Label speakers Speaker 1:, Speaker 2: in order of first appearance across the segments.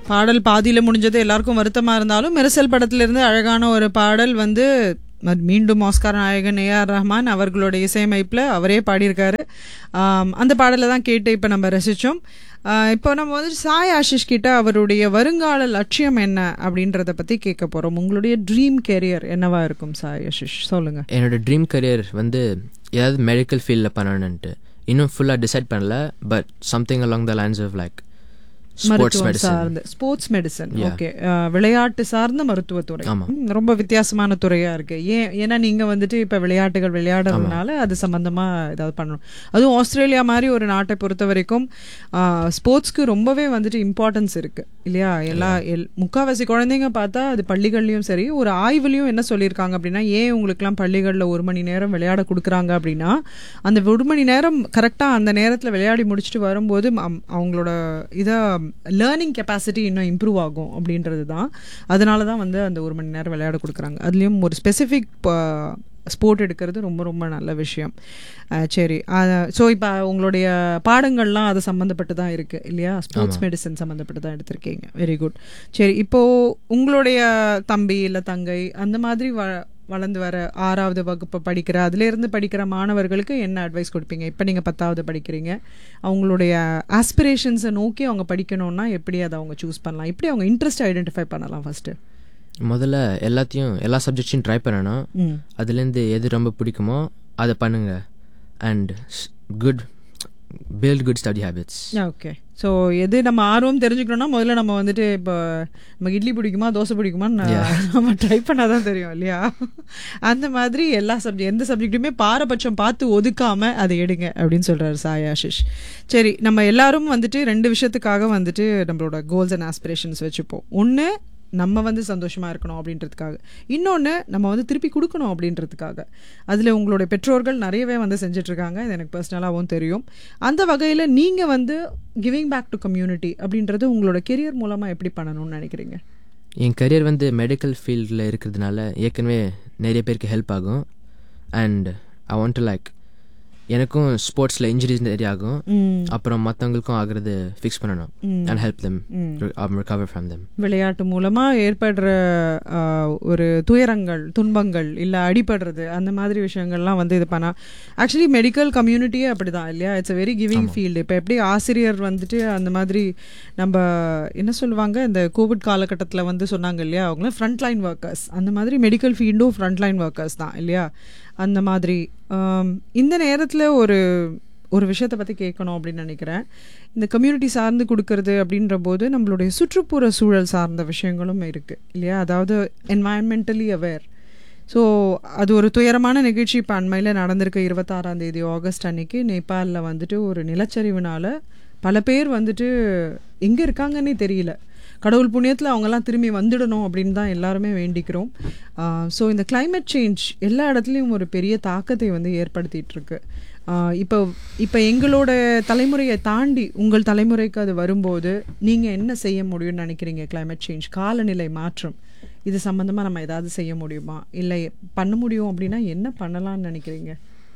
Speaker 1: பாடல் பாதியில முடிஞ்சது எல்லாருக்கும் வருத்தமா இருந்தாலும் மெர்சல் படத்துல இருந்து அழகான ஒரு பாடல் வந்து ம- மீண்டும் ஆஸ்கார் நாயகன் ஏஆர் ரஹ்மான் அவர்களுடைய இசையமைப்புல அவரே பாடியிருக்காரு ஆம், அந்த பாடலை தான் கேட்டு இப்ப நம்ம ரசிச்சோம் ஆ, இப்போ நம்ம வந்து சாய் ஆஷிஷ் கிட்ட அவருடைய வருங்கால லட்சியம் என்ன அப்படின்றத பத்தி கேட்க போறோம் உங்களுடைய ட்ரீம் கெரியர் என்னவா இருக்கும் சாய் ஆஷிஷ் சொல்லுங்க
Speaker 2: என்னோட ட்ரீம் கரியர் வந்து ஏதாவது மெடிக்கல் ஃபீல்டில் பண்ணணுன்ட்டு இன்னும் ஃபுல்லாக டிசைட் பண்ணல but something along the lines of like sports
Speaker 1: மருத்துவம்
Speaker 2: மெடிசன்
Speaker 1: சார்ந்த ஸ்போர்ட்ஸ் மெடிசன்
Speaker 2: Yeah.
Speaker 1: ஓகே விளையாட்டு சார்ந்த மருத்துவத்துறை
Speaker 2: ஆமா.
Speaker 1: ம், ரொம்ப வித்தியாசமான துறையா இருக்கு ஏன் ஏன்னா நீங்க வந்துட்டு இப்ப விளையாட்டுகள் விளையாடுறதுனால அது சம்பந்தமா ஏதாவது பண்ணணும் அதுவும் ஆஸ்திரேலியா மாதிரி ஒரு நாட்டை பொறுத்த வரைக்கும் ஸ்போர்ட்ஸ்க்கு ரொம்பவே வந்துட்டு இம்பார்ட்டன்ஸ் இருக்கு இல்லையா எல்லா எல் முக்காவாசி குழந்தைங்க பார்த்தா அது பள்ளிகள்லயும் சரி ஒரு ஆய்வுலயும் என்ன சொல்லியிருக்காங்க அப்படின்னா ஏன் உங்களுக்குலாம் பள்ளிகள்ல ஒரு மணி நேரம் விளையாட கொடுக்குறாங்க அப்படின்னா அந்த ஒரு மணி நேரம் கரெக்டா அந்த நேரத்துல விளையாடி முடிச்சுட்டு வரும்போது அம்- அவங்களோட இதை லேர்னிங் கெப்பாசிட்டி இன்னும் இம்ப்ரூவ் ஆகும் அப்படின்றது தான் அதனால தான் வந்து அந்த ஒரு மணி நேரம் விளையாட கொடுக்குறாங்க அதுலேயும் ஒரு ஸ்பெசிஃபிக் ஸ்போர்ட் எடுக்கிறது ரொம்ப ரொம்ப நல்ல விஷயம் அஹ் சரி ஸோ இப்போ உங்களுடைய பாடங்கள்லாம் அது சம்மந்தப்பட்டு தான் இருக்குது இல்லையா ஸ்போர்ட்ஸ் மெடிசன் சம்மந்தப்பட்டு தான் எடுத்திருக்கீங்க வெரி குட் சரி இப்போது உங்களுடைய தம்பி இல்லை தங்கை அந்த மாதிரி வ வளர்ந்து வர ஆறாவது வகுப்பு படிக்கிற அதுலேருந்து படிக்கிற மாணவர்களுக்கு என்ன அட்வைஸ் கொடுப்பீங்க இப்போ நீங்கள் பத்தாவது படிக்கிறீங்க அவங்களுடைய ஆஸ்பிரேஷன்ஸை நோக்கி அவங்க படிக்கணும்னா எப்படி அதை அவங்க சூஸ் பண்ணலாம் எப்படி அவங்க இன்ட்ரெஸ்ட் ஐடென்டிஃபை பண்ணலாம் ஃபர்ஸ்ட்
Speaker 2: முதல்ல எல்லாத்தையும் எல்லா சப்ஜெக்ட்ஸையும் ட்ரை பண்ணணும்
Speaker 1: ம்
Speaker 2: அதுலேருந்து எது ரொம்ப பிடிக்குமோ அதை பண்ணுங்க and good build good study habits
Speaker 1: okay so எது நம்ம ஆர்வம் தெரிஞ்சுக்கணும்னா முதல்ல நம்ம வந்துட்டு இப்போ நமக்கு இட்லி பிடிக்குமா தோசை பிடிக்குமான்னு நம்ம ட்ரை பண்ணாதான் தெரியும் இல்லையா அந்த மாதிரி எல்லா சப்ஜெக்ட் எந்த சப்ஜெக்ட்டுமே பாரபட்சம் பார்த்து ஒதுக்காம அதை எடுங்க அப்படின்னு சொல்றாரு சாய் ஆஷிஷ் சரி நம்ம எல்லாரும் வந்துட்டு ரெண்டு விஷயத்துக்காக வந்துட்டு நம்மளோட கோல்ஸ் அண்ட் ஆஸ்பிரேஷன்ஸ் வச்சுப்போம் ஒன்று நம்ம வந்து சந்தோஷமா இருக்கணும் அப்படின்றதுக்காக இன்னொன்று நம்ம வந்து திருப்பி கொடுக்கணும் அப்படின்றதுக்காக அதில் உங்களுடைய பெற்றோர்கள் நிறையவே வந்து செஞ்சுட்டு இருக்காங்க இது எனக்கு பர்சனலாகவும் தெரியும் அந்த வகையில் நீங்கள் வந்து கிவிங் பேக் டு கம்யூனிட்டி அப்படின்றது உங்களோட கெரியர் மூலமாக எப்படி பண்ணணும்னு நினைக்கிறீங்க
Speaker 2: என் கரியர் வந்து மெடிக்கல் ஃபீல்டில் இருக்கிறதுனால ஏற்கனவே நிறைய பேருக்கு ஹெல்ப் ஆகும் and I want to like எனக்கும் ஸ்போர்ட்ஸில் இன்ஜுரிஸ் நிறைய ஆகும் அப்புறம் மற்றவங்களுக்கும் ஆகிறது ஃபிக்ஸ் பண்ணணும் and help them recover from them
Speaker 1: விளையாட்டு மூலமாக ஏற்படுற ஆஹ், ஒரு துயரங்கள் துன்பங்கள் இல்லை அடிபடுறது அந்த மாதிரி விஷயங்கள்லாம் வந்து இது பண்ணா ஆக்சுவலி மெடிக்கல் கம்யூனிட்டியே அப்படி தான் இல்லையா it's a very giving field இப்போ எப்படி ஆசிரியர் வந்துட்டு அந்த மாதிரி நம்ம என்ன சொல்லுவாங்க இந்த கோவிட் காலகட்டத்தில் வந்து சொன்னாங்க இல்லையா அவங்கள ஃப்ரண்ட் லைன் ஒர்க்கர்ஸ் அந்த மாதிரி மெடிக்கல் ஃபீல்டும் ஃப்ரண்ட் லைன் ஒர்க்கர்ஸ் தான் இல்லையா அந்த மாதிரி ஆம், இந்த நேரத்தில் ஒரு ஒரு விஷயத்தை பற்றி கேட்கணும் அப்படின்னு நினைக்கிறேன் இந்த கம்யூனிட்டி சார்ந்து கொடுக்கறது அப்படின்ற போது நம்மளுடைய சுற்றுப்புற சூழல் சார்ந்த விஷயங்களும் இருக்குது இல்லையா அதாவது என்வாயன்மெண்டலி அவேர் ஸோ அது ஒரு துயரமான நிகழ்ச்சி இப்போ அண்மையில் நடந்திருக்கு இருபத்தாறாம் தேதி ஆகஸ்ட் அன்னைக்கு நேபாளில் வந்துட்டு ஒரு நிலச்சரிவுனால பல பேர் வந்துட்டு எங்கே இருக்காங்கன்னே தெரியல கடவுள் புண்ணியத்தில் அவங்கெல்லாம் திரும்பி வந்துடணும் அப்படின்னு தான் எல்லாருமே வேண்டிக்கிறோம் ஸோ இந்த climate சேஞ்ச் எல்லா இடத்துலையும் ஒரு பெரிய தாக்கத்தை வந்து ஏற்படுத்திட்டு இருக்கு ஆஹ் இப்போ இப்போ எங்களோட தலைமுறையை தாண்டி உங்கள் தலைமுறைக்கு அது வரும்போது நீங்கள் என்ன செய்ய முடியும்னு நினைக்கிறீங்க climate சேஞ்ச் காலநிலை மாற்றம் இது சம்மந்தமாக நம்ம ஏதாவது செய்ய முடியுமா இல்லை பண்ண முடியும் அப்படின்னா என்ன பண்ணலாம்னு நினைக்கிறீங்க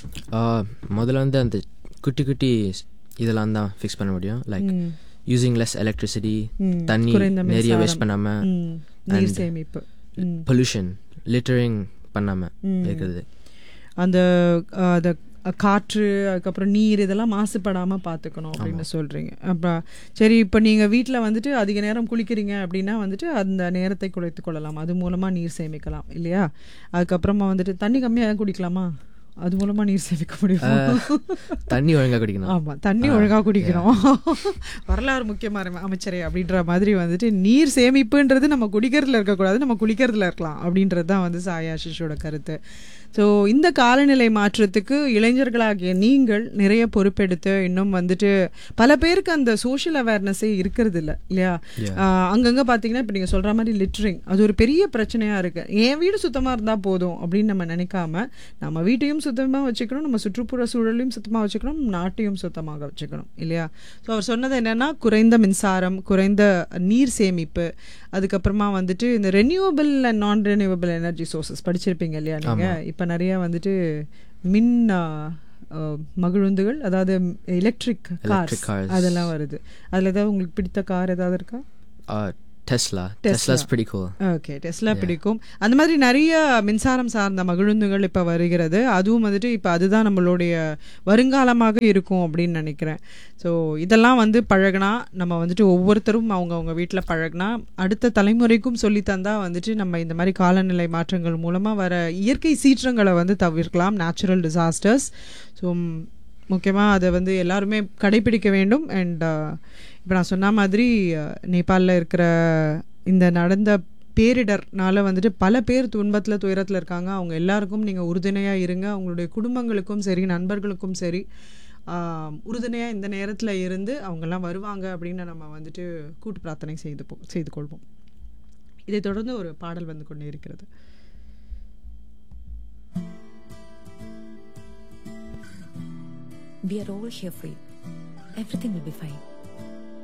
Speaker 2: முதல்ல வந்து அந்த குட்டி குட்டி இதெல்லாம் தான் ஃபிக்ஸ் பண்ண முடியும் லைக் யூசிங் லெஸ் எலக்ட்ரிசிட்டி
Speaker 1: ம்,
Speaker 2: தண்ணி
Speaker 1: குறைந்த
Speaker 2: நிறைய
Speaker 1: மின்சாரம்.
Speaker 2: வேஸ்ட் பண்ணாமல்
Speaker 1: ம், நீர் சேமிப்பு ம்
Speaker 2: பொல்யூஷன் லிட்டரிங் பண்ணாமல் இருக்கிறது
Speaker 1: அந்த அஹ், அந்த காற்று அதுக்கப்புறம் நீர் இதெல்லாம் மாசுபடாமல் பார்த்துக்கணும் அப்படின்னு சொல்கிறீங்க அப்போ சரி இப்போ நீங்கள் வீட்டில் வந்துட்டு அதிக நேரம் குளிக்கிறீங்க அப்படின்னா வந்துட்டு அந்த நேரத்தை குறைத்து கொள்ளலாம் அது மூலமாக நீர் சேமிக்கலாம் இல்லையா அதுக்கப்புறமா வந்துட்டு தண்ணி கம்மியாக குடிக்கலாமா அது மூலமாக நீர் சேமிக்க முடியும்
Speaker 2: தண்ணி ஒழுங்காக குடிக்கணும்
Speaker 1: ஆமா தண்ணி ஒழுங்கா குடிக்கணும் வரலாறு முக்கியமான அமைச்சரே அப்படின்ற மாதிரி வந்துட்டு நீர் சேமிப்புன்றது நம்ம குடிக்கிறதுல இருக்கக்கூடாது நம்ம குளிக்கிறதுல இருக்கலாம் அப்படின்றது தான் வந்து சாயாஷிஷோட கருத்து ஸோ இந்த காலநிலை மாற்றத்துக்கு இளைஞர்களாகிய நீங்கள் நிறைய பொறுப்பெடுத்து இன்னும் வந்துட்டு பல பேருக்கு அந்த சோஷியல் அவேர்னஸே இருக்கிறது இல்ல இல்லையா ஆஹ் அங்கங்க பார்த்தீங்கன்னா இப்போ நீங்கள் சொல்ற மாதிரி லிட்டரிங் அது ஒரு பெரிய பிரச்சனையா இருக்கு என் வீடு சுத்தமா இருந்தா போதும் அப்படின்னு நம்ம நினைக்காம நம்ம வீட்டையும் சுத்தமா வச்சுக்கணும் நம்ம சுற்றுப்புற சூழலையும் சுத்தமா வச்சுக்கணும் நாட்டையும் சுத்தமாக வச்சுக்கணும் இல்லையா ஸோ அவர் சொன்னது என்னன்னா குறைந்த மின்சாரம் குறைந்த நீர் சேமிப்பு அதுக்கப்புறமா வந்துட்டு இந்த ரெனியூவபிள் அண்ட் நான் ரெனியூவபிள் எனர்ஜி சோர்சஸ் படிச்சிருப்பீங்க இல்லையா நீங்க இப்போ நிறைய வந்துட்டு மின் ஆஹ், ஆஹ், மகிழுந்துகள் அதாவது எலக்ட்ரிக் கார்ஸ்
Speaker 2: Electric cars.
Speaker 1: அதெல்லாம் வருது அதுல ஏதாவது உங்களுக்கு பிடித்த கார் ஏதாவது இருக்கா
Speaker 2: Tesla
Speaker 1: Tesla.
Speaker 2: Teslas pretty cool
Speaker 1: okay Tesla பிடிக்கும் அந்த மாதிரி நிறைய மின்சாரம் சார்ந்த மகிழுந்துகள் இப்போ வருகிறது அதுவும் வந்துட்டு இப்போ அதுதான் நம்மளுடைய வருங்காலமாக இருக்கும் அப்படின்னு நினைக்கிறேன் ஸோ இதெல்லாம் வந்து பழகினா நம்ம வந்துட்டு ஒவ்வொருத்தரும் அவங்கவுங்க வீட்டில் பழகினா அடுத்த தலைமுறைக்கும் சொல்லி தந்தா வந்துட்டு நம்ம இந்த மாதிரி காலநிலை மாற்றங்கள் மூலமாக வர இயற்கை சீற்றங்களை வந்து தவிர்க்கலாம் நேச்சுரல் டிசாஸ்டர்ஸ் ஸோ முக்கியமாக அதை வந்து எல்லாருமே கடைபிடிக்க வேண்டும் அண்ட் இப்போ நான் சொன்ன மாதிரி நேபாளில் இருக்கிற இந்த நடந்த பேரிடர்னால வந்துட்டு பல பேர் துன்பத்தில் துயரத்தில் இருக்காங்க அவங்க எல்லாருக்கும் நீங்கள் உறுதுணையாக இருங்க அவங்களுடைய குடும்பங்களுக்கும் சரி நண்பர்களுக்கும் சரி உறுதுணையாக இந்த நேரத்தில் இருந்து அவங்கெல்லாம் வருவாங்க அப்படின்னு நம்ம வந்துட்டு கூட்டு பிரார்த்தனை செய்து போ செய்து கொள்வோம் இதை தொடர்ந்து ஒரு பாடல் வந்து கொண்டே இருக்கிறது
Speaker 3: We are all here for you. Everything will be fine.